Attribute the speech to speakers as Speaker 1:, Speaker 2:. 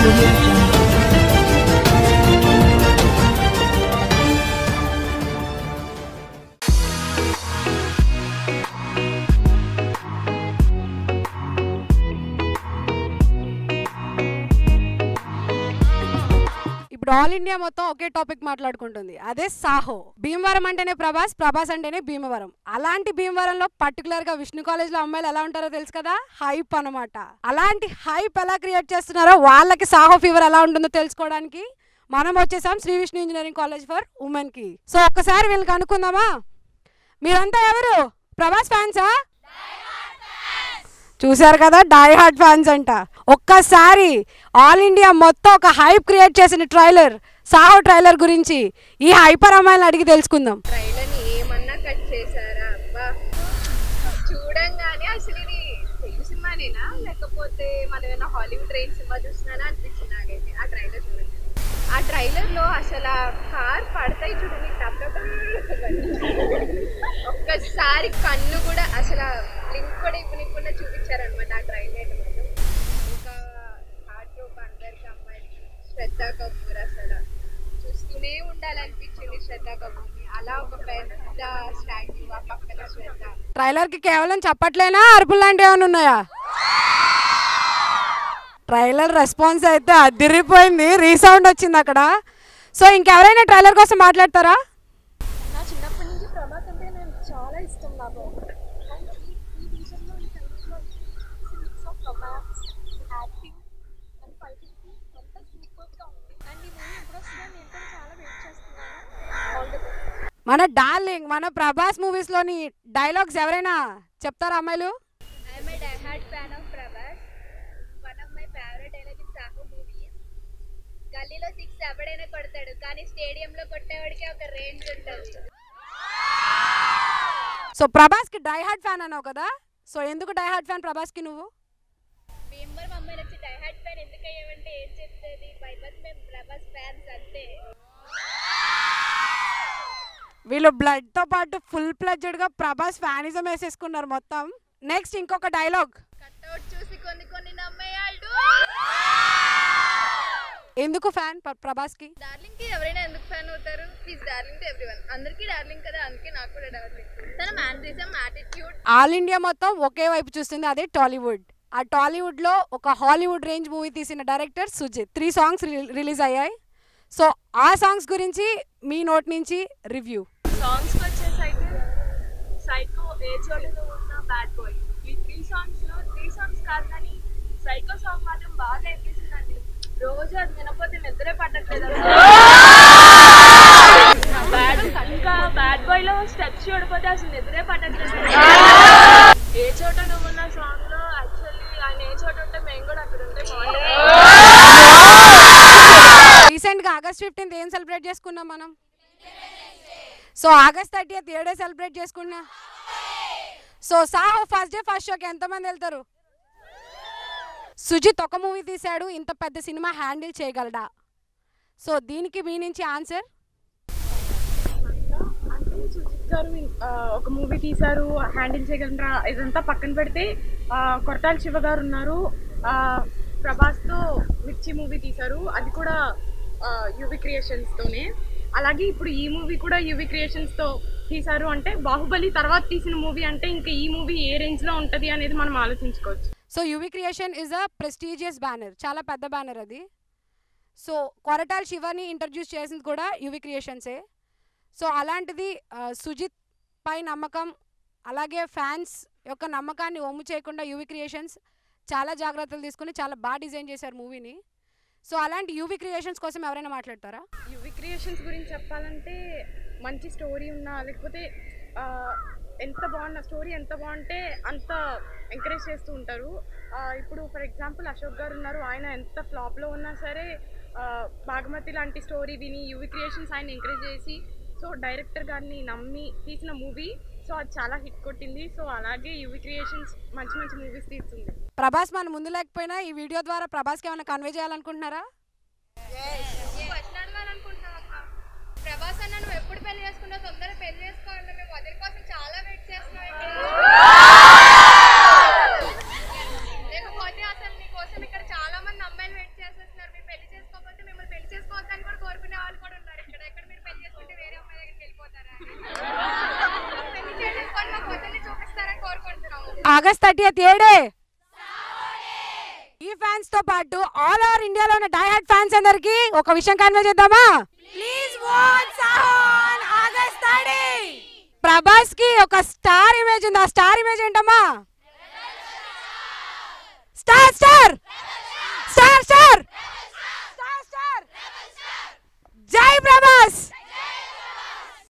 Speaker 1: audio jungle.
Speaker 2: ఇప్పుడు all India మొత్తం ఒకే టాపిక్ మాట్లాడుకుంటుంది అదే సాహో భీమవరం అంటేనే ప్రభాస్ ప్రభాస్ అంటేనే భీమవరం అలాంటి భీమవరంలో పర్టికులర్ గా విష్ణు కాలేజ్ లో అమ్మాయిలు ఎలా ఉంటారో తెలుసు కదా హైప్ అన్నమాట అలాంటి హైప్ ఎలా క్రియేట్ చేస్తున్నారో వాళ్ళకి సాహో ఫీవర్ ఎలా ఉంటుందో తెలుసుకోవడానికి మనం వచ్చేసాం Sri Vishnu engineering college for women కి సో ఒక్కసారి వీళ్ళకి అనుకుందామా మీరంతా ఎవరు ప్రభాస్ ఫ్యాన్సా చూశారు కదా డై హార్ట్ ఫ్యాన్స్ అంట ఒక్కసారి ఆల్ ఇండియా మొత్తం ఒక హైప్ క్రియేట్ చేసిన ట్రైలర్ సాహో ట్రైలర్ గురించి ఈ హైపర్ అమ్మాయిని అడిగి తెలుసుకుందాం
Speaker 3: ట్రైలర్ని ఏమన్నా కట్ చేశారా అబ్బా చూడంగానే అసలు ఇది తెలుగు సినిమానేనా లేకపోతే మనం ఏమైనా హాలీవుడ్ ట్రైన్ సినిమా చూసినానా అనిపించింది నాకైతే ఆ ట్రైలర్ చూడండి ఆ ట్రైలర్లో అసలు ఆ కార్ పడతాయి చూడండి టప్ టప్ టప్ అని. ఒక్కసారి కన్ను కూడా అసలు లింక్ కూడా ఇవ్వనికుండా చూపించారనమాట ఆ ట్రైలర్ మాత్రం ఇంకా హార్ట్ రోప్ అందరికి అమ్మాయికి శ్రద్ధ కపూర్ అసలు చూస్తూనే ఉండాలనిపించింది శ్రద్ధ కపూర్ని అలా ఒక పెద్ద స్టాచ్యూ ఆ పక్కన శ్రద్ధ
Speaker 2: ట్రైలర్ కి కేవలం చెప్పట్లేనా అరుపులు లాంటివి ఏమైనా ఉన్నాయా ట్రైలర్ రెస్పాన్స్ అయితే అదిరిపోయింది రీసౌండ్ వచ్చింది అక్కడ సో ఇంకెవరైనా ట్రైలర్ కోసం మాట్లాడతారా
Speaker 3: నా చిన్నప్పటి నుంచి ప్రభాస్ అంటే నేను చాలా ఇష్టం నాకు అండ్ ఈ ఈ విషయంలో ఈ టైంలో mix of romance acting and fighting అంతా సూపర్గా ఉంది అండ్ ఈ మూవీ ఎప్పుడు వస్తుందో నేను కూడా చాలా వెయిట్ చేస్తున్నాను ఆల్ ది బెస్ట్
Speaker 2: మన డార్లింగ్ మన ప్రభాస్ మూవీస్ లోని డైలాగ్స్ ఎవరైనా చెప్తారా అమ్మాయిలు
Speaker 3: I'm a diehard fan of Prabhas one of my favourite dialogue in Saaho movies గల్లీలో సిక్స్ ఎవడైనా కొడతాడు కానీ స్టేడియంలో కొట్టేవాడికి ఒక రేంజ్ ఉంటుంది
Speaker 2: సో ప్రభాస్ కి డై హార్ట్ ఫ్యాన్ అన్నావు కదా సో ఎందుకు డై హార్ట్ ఫ్యాన్ ప్రభాస్ కి నువ్వు
Speaker 3: భీమవరం అమ్మాయిలు వచ్చి డైహార్డ్ ఫ్యాన్ ఎందుకు అయ్యామంటే ఏం చెప్తుంది బై బస్ మేము ప్రభాస్ ఫ్యాన్స్ అంతే
Speaker 2: వీళ్ళు బ్లడ్ తో పాటు ఫుల్ ప్లెడ్జెడ్ గా ప్రభాస్ ఫ్యానిజం వేసేసుకున్నారు మొత్తం నెక్స్ట్ ఇంకొక డైలాగ్
Speaker 3: కట్అవుట్ చూసి కొన్ని కొన్ని నమ్మేయాళ్ళు
Speaker 2: ఎందుకు ఫ్యాన్ ప్రభాస్ కి
Speaker 3: డార్లింగ్ కి ఎవరైనా ఎందుకు ఫ్యాన్ అవుతారు ప్లీజ్ డార్లింగ్ టు ఎవ్రీవన్ అందరికీ డార్లింగ్ కదా అందుకే నాకు కూడా డార్లింగ్ తన మ్యానరిజం యాటిట్యూడ్
Speaker 2: ఆల్ ఇండియా మొత్తం ఒకే వైపు చూస్తుంది అదే టాలీవుడ్ ఆ టాలీవుడ్ లో ఒక హాలీవుడ్ రేంజ్ మూవీ తీసిన director Sujeeth three songs release అయ్యాయి సో ఆ సాంగ్స్ గురించి మీ నోట్ నుంచి రివ్యూ
Speaker 4: సాంగ్స్కి వచ్చేసి అయితే సైకో ఏ చోటలో ఉన్న బ్యాడ్ బాయ్ ఈ త్రీ సాంగ్స్లో త్రీ సాంగ్స్ కాదు కానీ సైకో సాంగ్ మాత్రం బాగా అనిపిస్తుందండి రోజు అది వినకపోతే నిద్రే పట్టట్లేదు బ్యాడ్ ఇంకా బ్యాడ్ బాయ్లో స్టెప్స్ చూడకపోతే అసలు నిద్రే పట్టట్లేదు ఏ చోట నువ్వు ఉన్న సాంగ్లో యాక్చువల్లీ ఆయన ఏ చోట ఉంటే మేము కూడా అక్కడ ఉంటే బాగుంటుంది
Speaker 2: రీసెంట్ గా ఆగస్ట్ ఫిఫ్టీన్త్ ఏం సెలబ్రేట్ చేసుకున్నాం మనం so August thirtieth a day celebrate చేసుకున్నా so Saaho first day first షోకి ఎంతమంది వెళ్తారు సుజిత్ ఒక మూవీ తీశాడు ఇంత పెద్ద సినిమా హ్యాండిల్ చేయగలడా సో దీనికి మీ నుంచి ఆన్సర్
Speaker 4: అంటే సుజిత్ గారు ఆ, ఒక మూవీ తీశారు హ్యాండిల్ చేయగలరా ఇదంతా పక్కన పెడితే ఆ, కొరటాల శివ గారు ఉన్నారు ఆ, ప్రభాస్తో మిర్చి మూవీ తీశారు అది కూడా యువి క్రియేషన్స్తోనే అలాగే ఇప్పుడు ఈ మూవీ కూడా యువి క్రియేషన్స్తో తీశారు అంటే బాహుబలి తర్వాత తీసిన మూవీ అంటే ఇంకా ఈ మూవీ ఏ రేంజ్లో ఉంటుంది అనేది మనం ఆలోచించుకోవచ్చు
Speaker 2: so UV creation is a prestigious banner చాలా పెద్ద బ్యానర్ అది సో కొరటాల్ శివని ఇంట్రడ్యూస్ చేసింది కూడా యువి క్రియేషన్సే సో అలాంటిది ఆ, సుజిత్ పై నమ్మకం అలాగే ఫ్యాన్స్ యొక్క నమ్మకాన్ని ఒమ్ము చేయకుండా యువి క్రియేషన్స్ చాలా జాగ్రత్తలు తీసుకుని చాలా బాగా డిజైన్ చేశారు మూవీని సో అలాంటి యూవీ క్రియేషన్స్ కోసం ఎవరైనా మాట్లాడతారా
Speaker 4: యువి క్రియేషన్స్ గురించి చెప్పాలంటే మంచి స్టోరీ ఉన్నా లేకపోతే ఆ, ఎంత బాగున్న స్టోరీ ఎంత బాగుంటే అంత ఎంకరేజ్ చేస్తూ ఉంటారు ఆ, ఇప్పుడు ఫర్ ఎగ్జాంపుల్ అశోక్ గారు ఉన్నారు ఆయన ఎంత ఫ్లాప్లో ఉన్నా సరే ఆ, బాగమతి లాంటి స్టోరీ విని యువి క్రియేషన్స్ ఆయన ఎంకరేజ్ చేసి సో డైరెక్టర్ గారిని నమ్మి తీసిన మూవీ సో అది చాలా హిట్ కొట్టింది సో అలాగే యువి క్రియేషన్స్ మంచి మంచి మూవీస్ తీస్తుంది
Speaker 2: ప్రభాస్ మన ముందు లేకపోయినా ఈ వీడియో ద్వారా ప్రభాస్కి ఏమైనా కన్వే చేయాలనుకుంటున్నారా
Speaker 3: క్వశ్చన్ అడగాలనుకుంటున్నావు అక్క ప్రభాస్ అన్న నువ్వు ఎప్పుడు పెళ్లి చేసుకున్నావు తొందరగా పెళ్లి చేసుకోవాలన్నా మేము అదే కోసం చాలా వెయిట్ చేస్తున్నాం ఇక్కడ లేకపోతే అసలు నీ కోసం ఇక్కడ చాలా మంది అమ్మాయిలు వెయిట్ చేసేస్తున్నారు మీ
Speaker 2: ఆగస్ట్ థర్టీ ఏడే ఈ ఫ్యాన్స్ తో పాటు ఆల్ ఓవర్ ఇండియాలో ఉన్న డై హార్ట్ ఫ్యాన్స్ అందరికి ఒక విషయం కన్వే చేద్దామా ప్లీజ్ వాచ్ సాహోన్ ఆగస్ట్ థర్టీ ప్రభాస్ కి ఒక స్టార్ ఇమేజ్ ఉంది ఆ స్టార్ ఇమేజ్ ఏంటమ్మా స్టార్ స్టార్